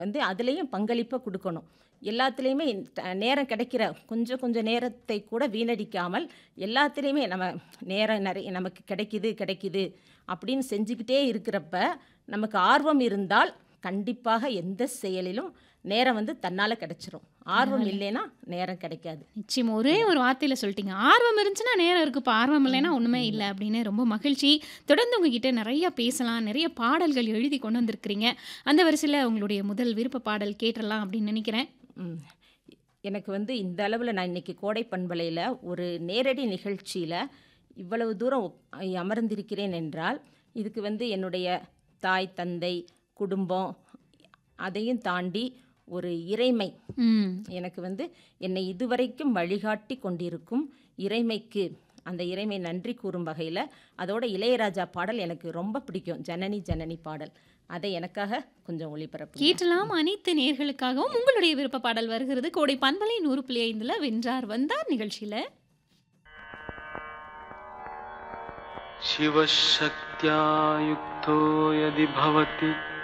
வந்து அதுலேயும் பங்களிப்பை கொடுக்கணும் எல்லாத்துலேயுமே ட- நேரம் கிடைக்கிற கொஞ்சம் கொஞ்சம் நேரத்தை கூட வீணடிக்காமல் எல்லாத்துலேயுமே நம்ம நேரம் நிறைய நமக்கு கிடைக்குது கிடைக்குது அப்படின்னு செஞ்சுக்கிட்டே இருக்கிறப்ப நமக்கு ஆர்வம் இருந்தால் கண்டிப்பாக எந்த செயலிலும் நேரம் வந்து தன்னால் கிடைச்சிரும் ஆர்வம் இல்லைன்னா நேரம் கிடைக்காது நிச்சயமா ஒரே ஒரு வார்த்தையில சொல்லிட்டீங்க ஆர்வம் இருந்துச்சுன்னா நேரம் இருக்குப்பா ஆர்வம் இல்லைன்னா ஒண்ணுமே இல்லை அப்படின்னு ரொம்ப மகிழ்ச்சி தொடர்ந்து உங்ககிட்ட நிறைய பேசலாம் நிறைய பாடல்கள் எழுதி கொண்டு வந்திருக்கிறீங்க அந்த வரிசையில் உங்களுடைய முதல் விருப்ப பாடல் கேட்டுடலாம் அப்படின்னு நினைக்கிறேன் ம். எனக்கு வந்து இந்த அளவில் நான் இன்னைக்கு கோடை பண்பலையில் ஒரு நேரடி நிகழ்ச்சியில் இவ்வளவு தூரம் உக்- அமர்ந்திருக்கிறேன் என்றால் இதுக்கு வந்து என்னுடைய தாய் தந்தை குடும்பம் அதையும் தாண்டி ஒரு இறைமை ம் எனக்கு வந்து என்னை இதுவரைக்கும் வழிகாட்டி கொண்டிருக்கும் இறைமைக்கு அந்த இறைமை நன்றி கூறும் வகையில் அதோட இளையராஜா பாடல் எனக்கு ரொம்ப பிடிக்கும் ஜனனி ஜனனி பாடல் அதை எனக்காக கொஞ்சம் ஒளிபரப்பு கேட்டலாம் அனைத்து நேர்களுக்காகவும் உங்களுடைய விருப்ப பாடல் வருகிறது கோடை பண்பலை நூறு புள்ளி ஐந்துல வென்றார் வந்தார் நிகழ்ச்சியில शिवशक्त्या युक्तो यदि भवति